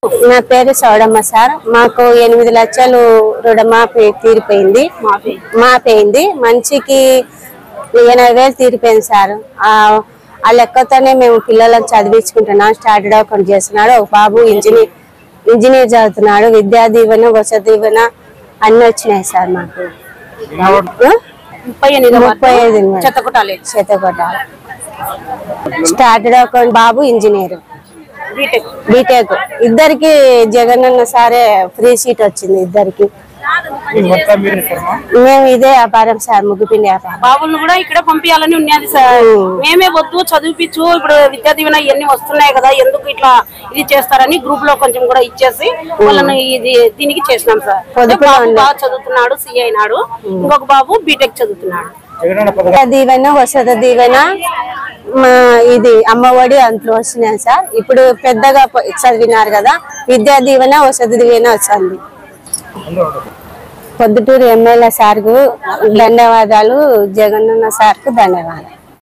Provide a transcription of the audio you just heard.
నా పేరు సౌడమ్మ సార్ మాకు ఎనిమిది లక్షలు రుణమాఫీ తీరిపోయింది మాపైంది మనిషికి ఎనభై వేలు తీరిపోయింది సార్ ఆ ఆ లెక్కతోనే మేము పిల్లలకు చదివించుకుంటున్నాం స్టార్టెడ్ ఒకటి చేస్తున్నాడు ఒక బాబు ఇంజనీర్ ఇంజనీర్ చదువుతున్నాడు విద్యా దీవెన వసతి దీవెన అన్ని వచ్చినాయి సార్ మాకు ఆ? ముప్పై ఎనిమిది ముప్పై ఐదు చెత్త కొట్టాలి శతకోటాలు స్టార్టెడ్ ఒక బాబు ఇంజనీర్ బీటెక్ బీటెక్ ఇద్దరికి జగనన్న సారే ఫ్రీ సీట్ వచ్చింది ఇద్దరికి మేము ఇదే వ్యాపారం సార్ ముగ్గుపిండి వ్యాపారం బాబులను కూడా ఇక్కడ పంపించాలని ఉన్నది సార్ మేమే వద్దు చదివిపించు ఇప్పుడు విద్యా దీవెన ఇవన్నీ వస్తున్నాయి కదా ఎందుకు ఇట్లా ఇది చేస్తారని గ్రూప్ లో కొంచెం కూడా ఇచ్చేసి వాళ్ళని ఇది దీనికి చేసినాం సార్ పొదుపులో బాబు ఉండే. బాగా చదువుతున్నాడు సి అయినాడు ఇంకొక బాబు బీటెక్ చదువుతున్నాడు విద్యా దీవెన వసతి దీవెన మా ఇది అమ్మఒడి అంట్లో వచ్చినాయి సార్ ఇప్పుడు పెద్దగా ప- చదివినారు కదా విద్యా దీవెన వసతి దీవెన వచ్చింది పొద్దుటూరు ఎమ్మెల్యే సార్కు ధన్యవాదాలు జగనన్న సార్కు ధన్యవాదాలు